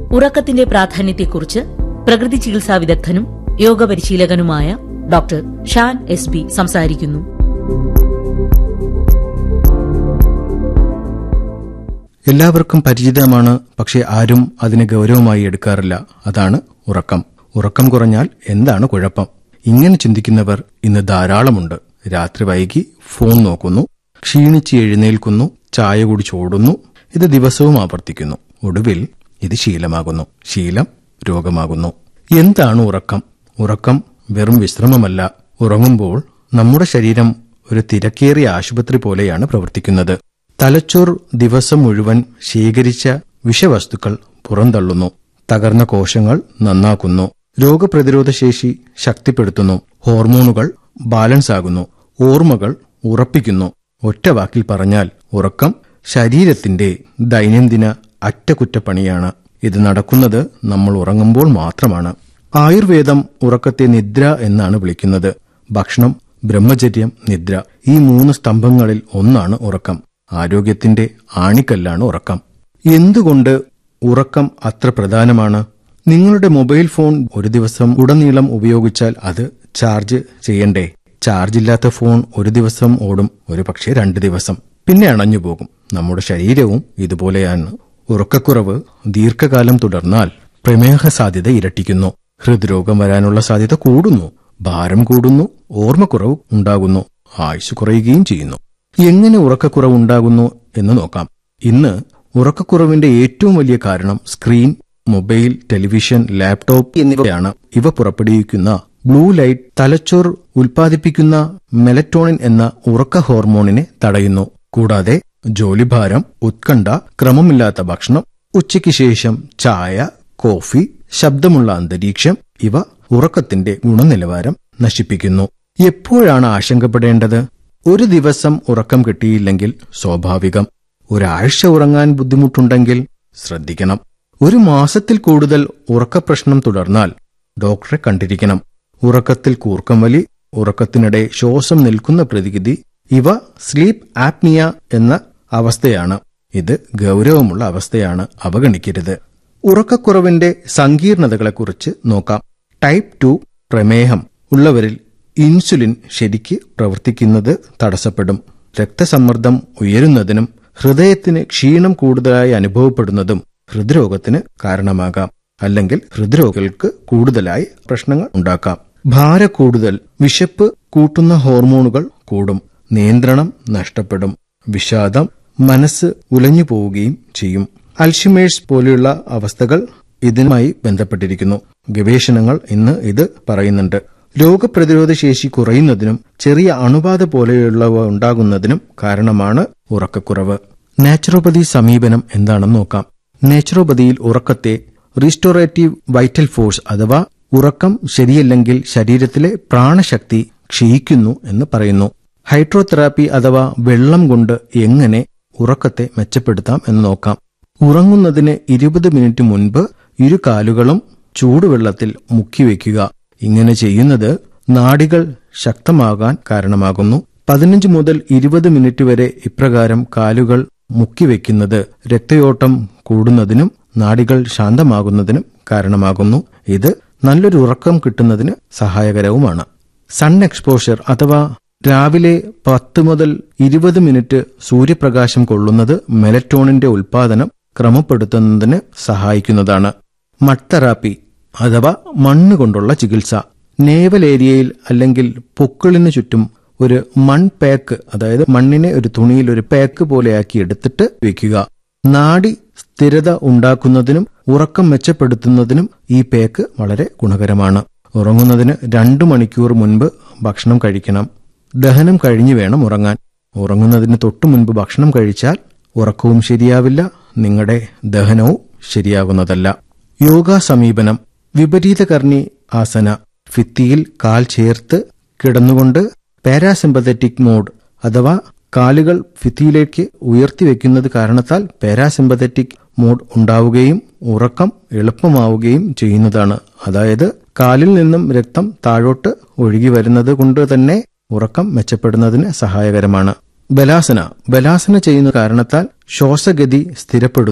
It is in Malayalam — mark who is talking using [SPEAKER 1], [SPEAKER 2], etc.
[SPEAKER 1] ഉറക്കത്തിന്റെ പ്രാധാന്യത്തെക്കുറിച്ച് പ്രകൃതി ചികിത്സാ വിദഗ്ധനും യോഗ പരിശീലകനുമായ ഡോക്ടർ ഷാൻ എസ് ബി സംസാരിക്കുന്നു
[SPEAKER 2] എല്ലാവർക്കും പരിചിതമാണ് പക്ഷെ ആരും അതിനെ ഗൗരവമായി എടുക്കാറില്ല അതാണ് ഉറക്കം ഉറക്കം കുറഞ്ഞാൽ എന്താണ് കുഴപ്പം ഇങ്ങനെ ചിന്തിക്കുന്നവർ ഇന്ന് ധാരാളമുണ്ട് രാത്രി വൈകി ഫോൺ നോക്കുന്നു ക്ഷീണിച്ച് എഴുന്നേൽക്കുന്നു ചായ കുടിച്ചോടുന്നു ഇത് ദിവസവും ആവർത്തിക്കുന്നു ഒടുവിൽ ഇത് ശീലമാകുന്നു ശീലം രോഗമാകുന്നു എന്താണ് ഉറക്കം ഉറക്കം വെറും വിശ്രമമല്ല ഉറങ്ങുമ്പോൾ നമ്മുടെ ശരീരം ഒരു തിരക്കേറിയ ആശുപത്രി പോലെയാണ് പ്രവർത്തിക്കുന്നത് തലച്ചോർ ദിവസം മുഴുവൻ ശേഖരിച്ച വിഷവസ്തുക്കൾ പുറന്തള്ളുന്നു തകർന്ന കോശങ്ങൾ നന്നാക്കുന്നു രോഗപ്രതിരോധ ശേഷി ശക്തിപ്പെടുത്തുന്നു ഹോർമോണുകൾ ബാലൻസ് ആകുന്നു ഓർമ്മകൾ ഉറപ്പിക്കുന്നു ഒറ്റ വാക്കിൽ പറഞ്ഞാൽ ഉറക്കം ശരീരത്തിന്റെ ദൈനംദിന അറ്റകുറ്റപ്പണിയാണ് ഇത് നടക്കുന്നത് നമ്മൾ ഉറങ്ങുമ്പോൾ മാത്രമാണ് ആയുർവേദം ഉറക്കത്തെ നിദ്ര എന്നാണ് വിളിക്കുന്നത് ഭക്ഷണം ബ്രഹ്മചര്യം നിദ്ര ഈ മൂന്ന് സ്തംഭങ്ങളിൽ ഒന്നാണ് ഉറക്കം ആരോഗ്യത്തിന്റെ ആണിക്കല്ലാണ് ഉറക്കം എന്തുകൊണ്ട് ഉറക്കം അത്ര പ്രധാനമാണ് നിങ്ങളുടെ മൊബൈൽ ഫോൺ ഒരു ദിവസം ഉടനീളം ഉപയോഗിച്ചാൽ അത് ചാർജ് ചെയ്യണ്ടേ ചാർജ് ഇല്ലാത്ത ഫോൺ ഒരു ദിവസം ഓടും ഒരു പക്ഷേ രണ്ട് ദിവസം പിന്നെ അണഞ്ഞു പോകും നമ്മുടെ ശരീരവും ഇതുപോലെയാണ് ഉറക്കക്കുറവ് ദീർഘകാലം തുടർന്നാൽ പ്രമേഹ സാധ്യത ഇരട്ടിക്കുന്നു ഹൃദ്രോഗം വരാനുള്ള സാധ്യത കൂടുന്നു ഭാരം കൂടുന്നു ഓർമ്മക്കുറവ് ഉണ്ടാകുന്നു ആയുസ് കുറയുകയും ചെയ്യുന്നു എങ്ങനെ ഉറക്കക്കുറവ് ഉണ്ടാകുന്നു എന്ന് നോക്കാം ഇന്ന് ഉറക്കക്കുറവിന്റെ ഏറ്റവും വലിയ കാരണം സ്ക്രീൻ മൊബൈൽ ടെലിവിഷൻ ലാപ്ടോപ്പ് എന്നിവയാണ് ഇവ പുറപ്പെടുവിക്കുന്ന ബ്ലൂ ലൈറ്റ് തലച്ചോർ ഉൽപ്പാദിപ്പിക്കുന്ന മെലറ്റോണിൻ എന്ന ഉറക്ക ഹോർമോണിനെ തടയുന്നു കൂടാതെ ജോലിഭാരം ഉത്കണ്ഠ ക്രമമില്ലാത്ത ഭക്ഷണം ഉച്ചയ്ക്ക് ശേഷം ചായ കോഫി ശബ്ദമുള്ള അന്തരീക്ഷം ഇവ ഉറക്കത്തിന്റെ ഗുണനിലവാരം നശിപ്പിക്കുന്നു എപ്പോഴാണ് ആശങ്കപ്പെടേണ്ടത് ഒരു ദിവസം ഉറക്കം കിട്ടിയില്ലെങ്കിൽ സ്വാഭാവികം ഒരാഴ്ച ഉറങ്ങാൻ ബുദ്ധിമുട്ടുണ്ടെങ്കിൽ ശ്രദ്ധിക്കണം ഒരു മാസത്തിൽ കൂടുതൽ ഉറക്കപ്രശ്നം തുടർന്നാൽ ഡോക്ടറെ കണ്ടിരിക്കണം ഉറക്കത്തിൽ കൂർക്കം വലി ഉറക്കത്തിനിടെ ശ്വാസം നിൽക്കുന്ന പ്രതിവിധി ഇവ സ്ലീപ്പ് ആപ്നിയ എന്ന അവസ്ഥയാണ് ഇത് ഗൗരവമുള്ള അവസ്ഥയാണ് അവഗണിക്കരുത് ഉറക്കക്കുറവിന്റെ സങ്കീർണതകളെക്കുറിച്ച് നോക്കാം ടൈപ്പ് ടു പ്രമേഹം ഉള്ളവരിൽ ഇൻസുലിൻ ശരിക്ക് പ്രവർത്തിക്കുന്നത് തടസ്സപ്പെടും രക്തസമ്മർദ്ദം ഉയരുന്നതിനും ഹൃദയത്തിന് ക്ഷീണം കൂടുതലായി അനുഭവപ്പെടുന്നതും ഹൃദ്രോഗത്തിന് കാരണമാകാം അല്ലെങ്കിൽ ഹൃദ്രോഗികൾക്ക് കൂടുതലായി പ്രശ്നങ്ങൾ ഉണ്ടാക്കാം ഭാര കൂടുതൽ വിശപ്പ് കൂട്ടുന്ന ഹോർമോണുകൾ കൂടും നിയന്ത്രണം നഷ്ടപ്പെടും വിഷാദം മനസ്സ് ഉലഞ്ഞു പോവുകയും ചെയ്യും അൽഷിമേഴ്സ് പോലെയുള്ള അവസ്ഥകൾ ഇതിനുമായി ബന്ധപ്പെട്ടിരിക്കുന്നു ഗവേഷണങ്ങൾ ഇന്ന് ഇത് പറയുന്നുണ്ട് രോഗപ്രതിരോധ ശേഷി കുറയുന്നതിനും ചെറിയ അണുബാധ പോലെയുള്ളവ ഉണ്ടാകുന്നതിനും കാരണമാണ് ഉറക്കക്കുറവ് നാച്ചുറോപ്പതി സമീപനം എന്താണെന്ന് നോക്കാം നാച്ചുറോപ്പതിയിൽ ഉറക്കത്തെ റീസ്റ്റോറേറ്റീവ് വൈറ്റൽ ഫോഴ്സ് അഥവാ ഉറക്കം ശരിയല്ലെങ്കിൽ ശരീരത്തിലെ പ്രാണശക്തി ക്ഷയിക്കുന്നു എന്ന് പറയുന്നു ഹൈഡ്രോതെറാപ്പി അഥവാ വെള്ളം കൊണ്ട് എങ്ങനെ ഉറക്കത്തെ മെച്ചപ്പെടുത്താം എന്ന് നോക്കാം ഉറങ്ങുന്നതിന് ഇരുപത് മിനിറ്റ് മുൻപ് ഇരു കാലുകളും ചൂടുവെള്ളത്തിൽ മുക്കിവെക്കുക ഇങ്ങനെ ചെയ്യുന്നത് നാഡികൾ ശക്തമാകാൻ കാരണമാകുന്നു പതിനഞ്ച് മുതൽ ഇരുപത് മിനിറ്റ് വരെ ഇപ്രകാരം കാലുകൾ മുക്കിവെക്കുന്നത് രക്തയോട്ടം കൂടുന്നതിനും നാഡികൾ ശാന്തമാകുന്നതിനും കാരണമാകുന്നു ഇത് നല്ലൊരു ഉറക്കം കിട്ടുന്നതിന് സഹായകരവുമാണ് സൺ എക്സ്പോഷർ അഥവാ രാവിലെ പത്ത് മുതൽ ഇരുപത് മിനിറ്റ് സൂര്യപ്രകാശം കൊള്ളുന്നത് മെലറ്റോണിന്റെ ഉൽപാദനം ക്രമപ്പെടുത്തുന്നതിന് സഹായിക്കുന്നതാണ് മഡ് തെറാപ്പി അഥവാ മണ്ണ് കൊണ്ടുള്ള ചികിത്സ നേവൽ ഏരിയയിൽ അല്ലെങ്കിൽ പൊക്കിളിന് ചുറ്റും ഒരു മൺ പാക്ക് അതായത് മണ്ണിനെ ഒരു തുണിയിൽ ഒരു പാക്ക് പോലെയാക്കി എടുത്തിട്ട് വെക്കുക നാഡി സ്ഥിരത ഉണ്ടാക്കുന്നതിനും ഉറക്കം മെച്ചപ്പെടുത്തുന്നതിനും ഈ പാക്ക് വളരെ ഗുണകരമാണ് ഉറങ്ങുന്നതിന് രണ്ടു മണിക്കൂർ മുൻപ് ഭക്ഷണം കഴിക്കണം ദഹനം കഴിഞ്ഞു വേണം ഉറങ്ങാൻ ഉറങ്ങുന്നതിന് തൊട്ടു മുൻപ് ഭക്ഷണം കഴിച്ചാൽ ഉറക്കവും ശരിയാവില്ല നിങ്ങളുടെ ദഹനവും ശരിയാകുന്നതല്ല യോഗ സമീപനം വിപരീതകർണി ആസന ഭിത്തിയിൽ കാൽ ചേർത്ത് കിടന്നുകൊണ്ട് പാരാസിമ്പത്തറ്റിക് മോഡ് അഥവാ കാലുകൾ ഭിത്തിയിലേക്ക് ഉയർത്തിവെക്കുന്നത് കാരണത്താൽ പാരാസിമ്പത്തറ്റിക് മോഡ് ഉണ്ടാവുകയും ഉറക്കം എളുപ്പമാവുകയും ചെയ്യുന്നതാണ് അതായത് കാലിൽ നിന്നും രക്തം താഴോട്ട് ഒഴുകി വരുന്നത് കൊണ്ട് തന്നെ ഉറക്കം മെച്ചപ്പെടുന്നതിന് സഹായകരമാണ് ബലാസന ബലാസന ചെയ്യുന്ന കാരണത്താൽ ശ്വാസഗതി സ്ഥിരപ്പെടുന്നു